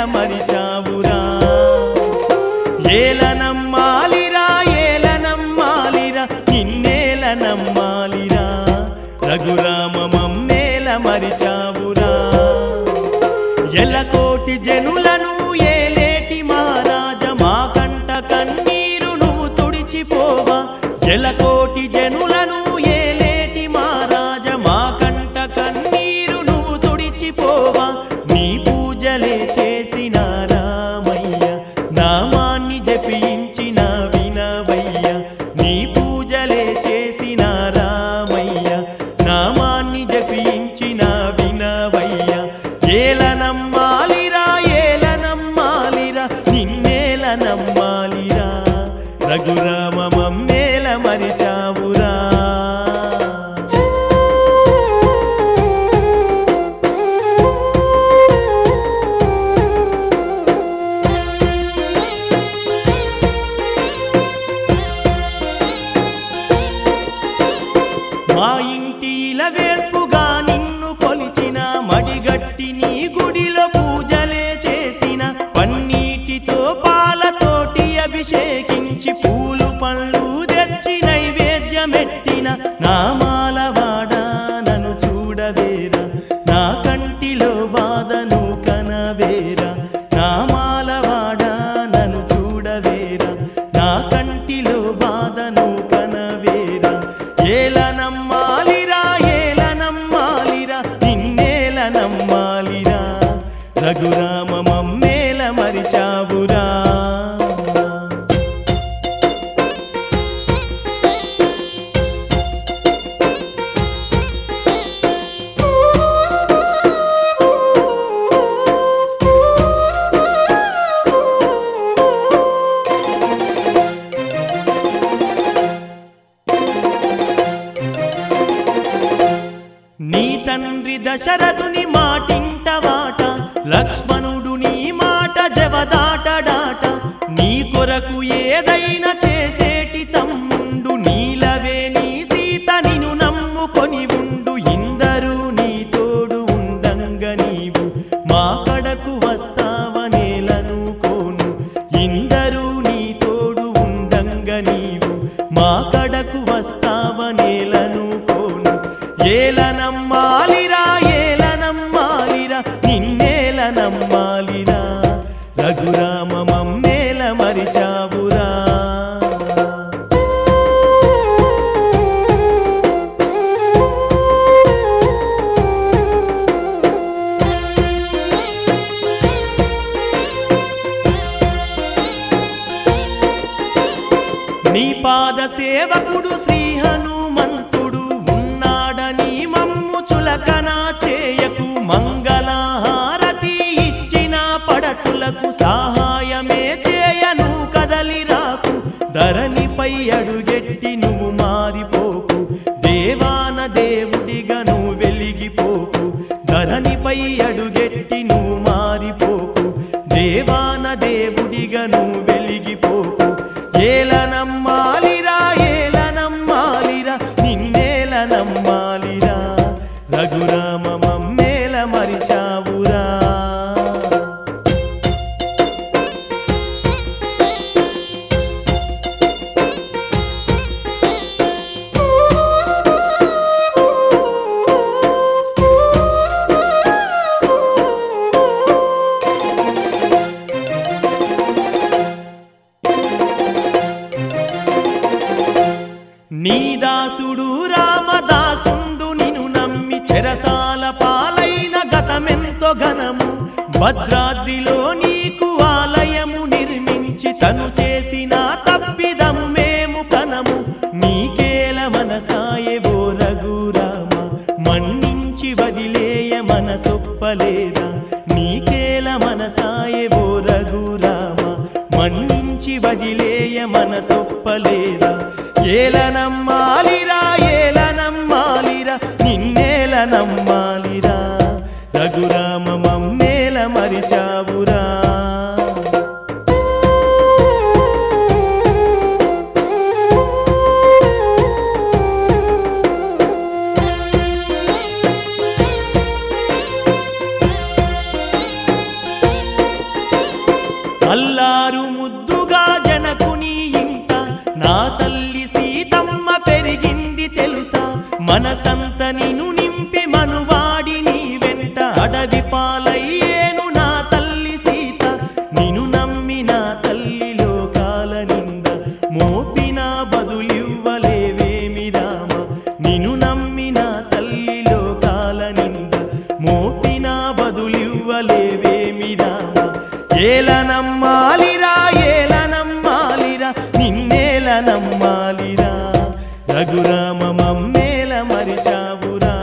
మరిచావురా ఏలనమ్మాలిరా ఏలనమ్మాలిరా నిన్నేల నమ్మాలిరా రఘురామ మమ్మేల మరిచావురా ఎలకోటి జనులను ఏలేటి మహారాజ మా కంట కన్నీరు నువ్వు తుడిచిపోవా ఎలకోటి జనులను ఏలేటి మహారాజ మా కంట కన్నీరు నువ్వు తుడిచిపోవా నీ పూజలే చేసిన రామయ్య నామాన్ని జపించిన వినవయ్య నీ పూజలే చేసిన రామయ్య నామాన్ని జపించిన వినవయ్య ఏలనమ్మాలిరా ఏలనమ్మాలిరా నిన్నేల నమ్మాలిరా రఘురామ మమ్మేల మరిచావురా మా ఇంటి ఇలవేర్పుగా నిన్ను కొలిచిన మడిగట్టి నీ గుడిలో పూజలే చేసిన పన్నీటితో పాలతోటి అభిషేకించి పూలు పళ్ళు తెచ్చి నైవేద్యమెట్టిన నామాల వాడా నన్ను చూడవేరా నా కంటిలో బాధను కనవేరా నామాల వాడా నన్ను చూడవేరా నా కంటిలో బాధను కనవేరా ఏలనమ్మాలిరా ఏలనమ్మాలిరా నిన్నేల నమ్మాలిరా రఘురామ మమ్మేల మరిచావురా నీ తండ్రి దశరథుని మాటింట వాట లక్ష్మణుడు నీ మాట జవదాటడాట నీ కొరకు ఏదైనా చేసేటి తమ్ముండు నీలవే నీ సీత నిను నమ్ముకొని ఉండు ఇందరూ నీ తోడు ఉండంగ నీవు మా కడకు వస్తావనేలనుకోను ఇందరూ నీ తోడు ఉండంగ నీవు మా కడకు వస్తావనేలనుకోను ఏలనమ్మాలిరా ఏలనమ్మాలిరా నిన్నేల నమ్మాలిరా రఘురామ మమ్మేల మరిచావురా నీ పాద సేవకుడు శ్రీ హనుమంతుడు ఉన్నాడని మమ్ము చులకన చేయకు మంగళహారతి ఇచ్చిన పడతులకు సహాయమే చేయను కదలి రాకు ధరణిపై అడుగెట్టి నువ్వు మారిపోకు దేవాన దేవుడిగా నువ్వు వెలిగిపోకు ధరణిపై అడుగెట్టి నువ్వు మారిపోకు దేవాన దేవుడిగా నువ్వు వెలిగిపోకు ఏలనమ్మాలిరా ఏలనమ్మాలిరా నిన్నేల నమ్మాలిరా రఘురామ మమ్మేల మరిచావురా నీ దాసుడు రామదాసుండు నిను నమ్మి చెరసాల పాలైన గతమెంతో ఘనము భద్రాద్రిలో నీకు ఆలయము నిర్మించి తను చేసిన తప్పిదము మేము కనము నీకేల మనసాయే ఓ రఘురామ మన్నించి వదిలేయ మనసొప్పలేదా నీకేల మనసాయే ఓ రఘురామ మన్నించి వదిలేయ మనసొప్పలేదా ఏలనమ్మాలిరా ఏలనమ్మాలిరా నిన్నేల నమ్మాలిరా రఘురామ మమ్మేల మరిచావురా మనసంత నిను నింపి మనువాడి నీ వెంట అడవి పాలయ్యేను నా తల్లి సీత నిను నమ్మి నా తల్లి లోకాల నింద మోపిన బదులివ్వలేవేమి రామ నిను నమ్మి నా తల్లి లోకాల నింద మోపిన బదులివ్వలేవేమి రామ ఏలనమ్మాలిరా ఏలనమ్మాలిరా నిన్నేల నమ్మాలిరా రఘురామ మమ్మేల మరిచావురా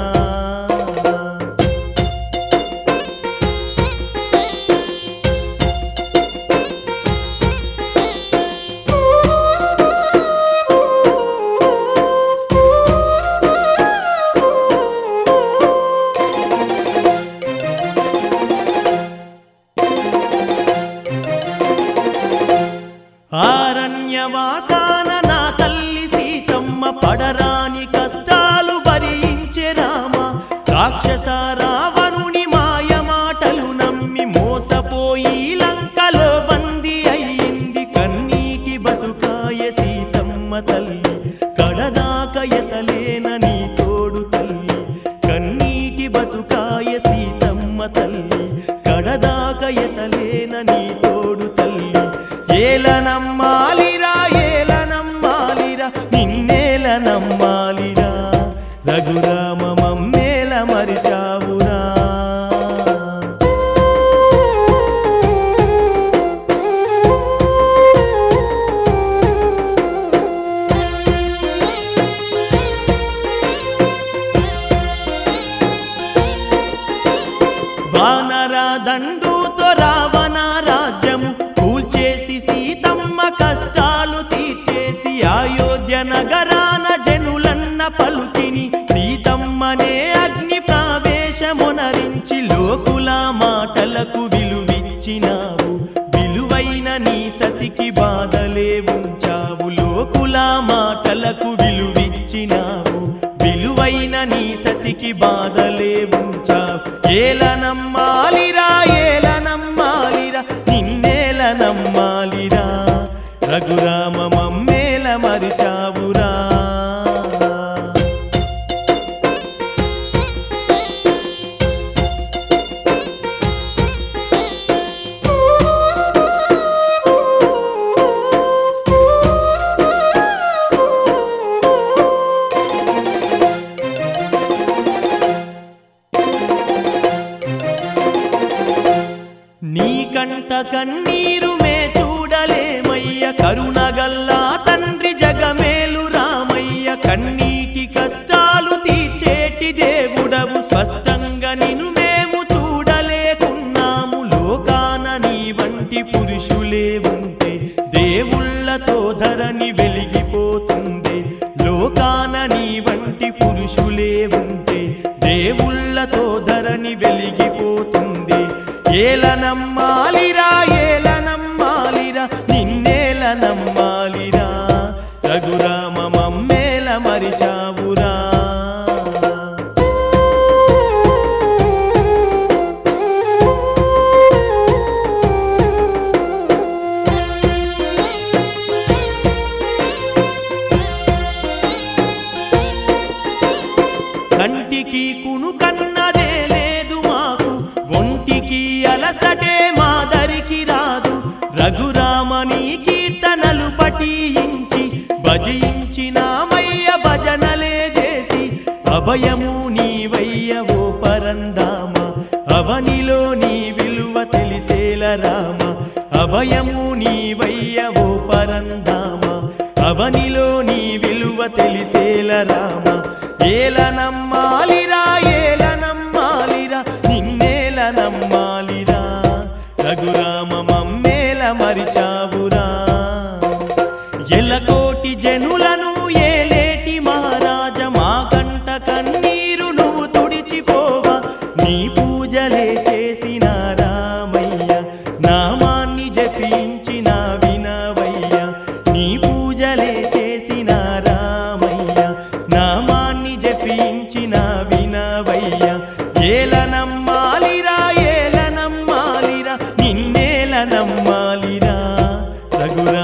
ఆరణ్యవాసాన నా తల్లి సీతమ్మ పడరాని కష్టాలు భరించే రామ రాక్షస రావణుని మాయ మాటలు నమ్మి మోసపోయి లంకలో బంది అయ్యింది కన్నీటి బతుకాయ సీతమ్మ తల్లి కడదాక ఎతలేన నీ తోడు తల్లి కన్నీటి బతుకాయ సీతమ్మ తల్లి కడదాక ఎతలేన నీ తోడు తల్లి ఏలనమ్మాలిరా ఏలనమ్మాలిరా నిన్నేల నమ్మాలిరా రఘురామ మమ్మేల మరిచావురా వానర దండుతో రావణ రాజ్యము కూల్చేసి సీతమ్మ కష్టాలు తీర్చేసి అయోధ్య నగరాన జనులన్న పలుకిని సీతమ్మనే అగ్ని ప్రావేశమునరించి లోకుల మాటలకు విలువిచ్చినావు విలువైన నీ సతికి బాధలే ఉంచావు లోకుల మాటలకు విలువిచ్చినావు విలువైన నీ సతికి బాధలే ఉంచావు ఏలనమ్మాలిరా ఏలనమ్మాలిరా నిన్నేల నమ్మాలిరా రఘురామ మమ్మేల మరిచావురా నీ కంట కన్నీరు మే చూడలేమయ్య కరుణగల్లా తండ్రి జగమేలు రామయ్య కన్నీటి కష్టాలు తీర్చేటి దేవుడవు స్పష్టంగా నిను మేము చూడలేకున్నాము లోకాన నీ వంటి పురుషులే ఉంటే దేవుళ్ళతో ధరణి వెలిగిపోతుంది లోకాన నీ వంటి పురుషులే ఉంటే దేవుళ్ళతో ధరణి వెలిగిపోతుంది ఏలనమ్మాలిరా ఏలనమ్మాలిరా నిన్నేల నమ్మాలిరా రఘురామ మమ్మేల మరిచావురా కంటికి కును కన్నదే లేదు మాకు ఒంటికి అలసటే మాదరికి రాదు రఘురామని కీర్తనలు పఠించి భజించినామయ్య భజనలే చేసి అభయము నీవయ్య ఓ పరందామ అవనిలో నీ విలువ తెలిసేల రామ అభయము నీవయ్య ఓ పరందామ అవనిలో నీ విలువ తెలిసేల రామ ఏలనమ్మాలిరా ఏలనమ్మాలిరా నిన్నేల నమ్మాలిరా రఘురామ మమ్మేల మరిచావురా ఎలకోటి జనులను ఏలేటి మహారాజ మా కంట కన్నీరు నువ్వు తుడిచిపోవా నీ పూజలే చేసిన రామయ్య నామాన్ని జపించిన వినవయ్య నీ పూజలే చేసిన రామయ్య నామాన్ని జపించిన వినవయ్య ఏలనమ్మాలిరా ఏలనమ్మాలిరా నిన్నేల నమ్మాలిరా రఘురా